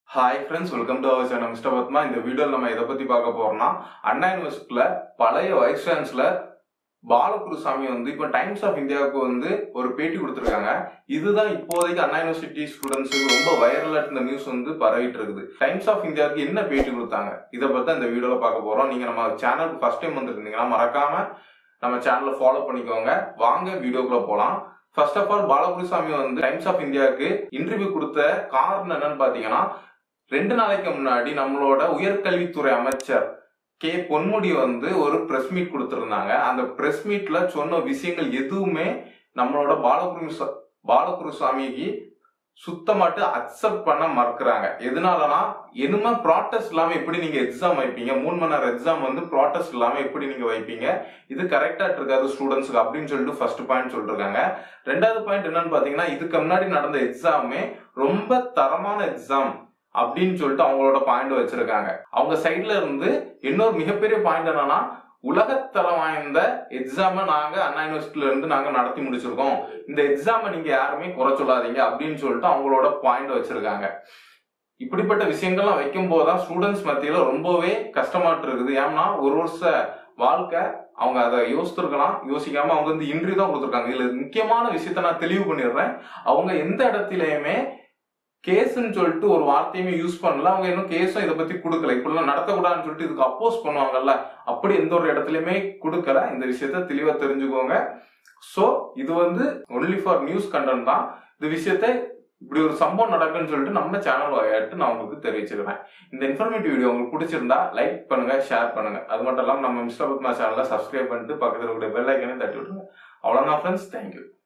hi friends welcome to our channel mister Padma இந்த வீடியோவில் நம்ம எதை பத்தி பார்க்க போறோம்னா அண்ணா யூனிவர்சிட்டியில பழைய வைஸ் சான்சலர் பாலகுருசாமி வந்து இப்போ டைம்ஸ் ஆஃப் இந்தியாவுக்கு வந்து ஒரு பேட்டி கொடுத்துருக்காங்க இதுதான் இப்போதைக்கு அண்ணா யூனிவர்சிட்டி ஸ்டூடெண்ட்ஸுக்கு ரொம்ப வைரலா இந்த நியூஸ் வந்து பரவிட்டு இருக்குது டைம்ஸ் ஆஃப் இந்தியாவுக்கு என்ன பேட்டி கொடுத்தாங்க இதை பத்தி இந்த வீடியோல பார்க்க போறோம் நீங்க நம்ம சேனலுக்கு ஃபர்ஸ்ட் டைம் வந்திருந்தீங்கன்னா மறக்காம நம்ம சேனலை ஃபாலோ பண்ணிக்கோங்க வாங்க வீடியோக்குள்ள போலாம் ஃபர்ஸ்ட் ஆஃப் ஆல் பாலகுருசாமி வந்து டைம்ஸ் ஆஃப் இந்தியாவுக்கு இன்டர்வியூ கொடுத்த காரணம் என்னன்னு பாத்தீங்கன்னா ரெண்டு நாளைக்கு முன்னாடி நம்மளோட உயர்கல்வித்துறை அமைச்சர் கே பொன்முடி வந்து ஒரு பிரஸ் மீட் கொடுத்திருந்தாங்க அந்த பிரஸ் மீட்ல சொன்ன விஷயங்கள் எதுவுமே நம்மளோட பாலகுரு பாலகுருசாமிக்கு சுத்தமாட்டு அக்செப்ட் பண்ண மறுக்கிறாங்க எதனாலனா இனிமே ப்ராட்டஸ்ட் இல்லாம எப்படி நீங்க எக்ஸாம் வைப்பீங்க மூணு மணி நேரம் எக்ஸாம் வந்து ப்ராட்டஸ்ட் இல்லாம எப்படி நீங்க வைப்பீங்க இது கரெக்டா இருக்காது ஸ்டூடெண்ட்ஸ்க்கு அப்படின்னு சொல்லிட்டு ஃபர்ஸ்ட் பாயிண்ட் சொல்லிருக்காங்க ரெண்டாவது பாயிண்ட் என்னன்னு பாத்தீங்கன்னா இதுக்கு முன்னாடி நடந்த எக்ஸாமே ரொம்ப தரமான எக்ஸாம் அப்படின்னு சொல்லிட்டு அவங்களோட பாயிண்ட் வச்சிருக்காங்க அவங்க சைட்ல இருந்து இன்னொரு மிகப்பெரிய பாயிண்ட் என்னன்னா உலகத்தரம் வாய்ந்த எக்ஸாம நாங்க அண்ணா யூனிவர்சிட்டில இருந்து நாங்க நடத்தி முடிச்சிருக்கோம் இந்த எக்ஸாம நீங்க யாருமே குறை சொல்லாதீங்க அப்படின்னு சொல்லிட்டு அவங்களோட பாயிண்ட் வச்சிருக்காங்க இப்படிப்பட்ட விஷயங்கள்லாம் வைக்கும் போதுதான் ஸ்டூடெண்ட்ஸ் மத்தியில ரொம்பவே கஷ்டமாட்டு இருக்குது ஏன்னா ஒரு வருஷ வாழ்க்கை அவங்க அதை யோசித்திருக்கலாம் யோசிக்காம அவங்க வந்து இன்ட்ரி தான் கொடுத்துருக்காங்க இதுல முக்கியமான விஷயத்த நான் தெளிவு பண்ணிடுறேன் அவங்க எந்த இடத்துலயுமே கேஸ்ன்னு சொல்லிட்டு ஒரு வார்த்தையுமே யூஸ் பண்ணல அவங்க இன்னும் கேஸும் இதை பத்தி கொடுக்கல இப்படிலாம் நடத்தக்கூடாதுன்னு சொல்லிட்டு இதுக்கு அப்போஸ் பண்ணுவாங்கல்ல அப்படி எந்த ஒரு இடத்துலயுமே கொடுக்கல இந்த விஷயத்த தெளிவா தெரிஞ்சுக்கோங்க சோ இது வந்து ஒன்லி ஃபார் நியூஸ் கண்டென்ட் தான் இந்த விஷயத்த இப்படி ஒரு சம்பவம் நடக்குன்னு சொல்லிட்டு நம்ம சேனல் வகையாட்டு நான் உங்களுக்கு தெரிவிச்சிருக்கேன் இந்த இன்ஃபர்மேட்டிவ் வீடியோ உங்களுக்கு பிடிச்சிருந்தா லைக் பண்ணுங்க ஷேர் பண்ணுங்க அது மட்டும் இல்லாமல் நம்ம மிஸ்டர் பத்மா சேனலை சப்ஸ்கிரைப் பண்ணிட்டு பக்கத்தில் இருக்கிற பெல் ஐக்கனே தட்டி விட்டுருங்க அவ்வளோதான் ஃப்ரெண்ட்ஸ் தேங்க்யூ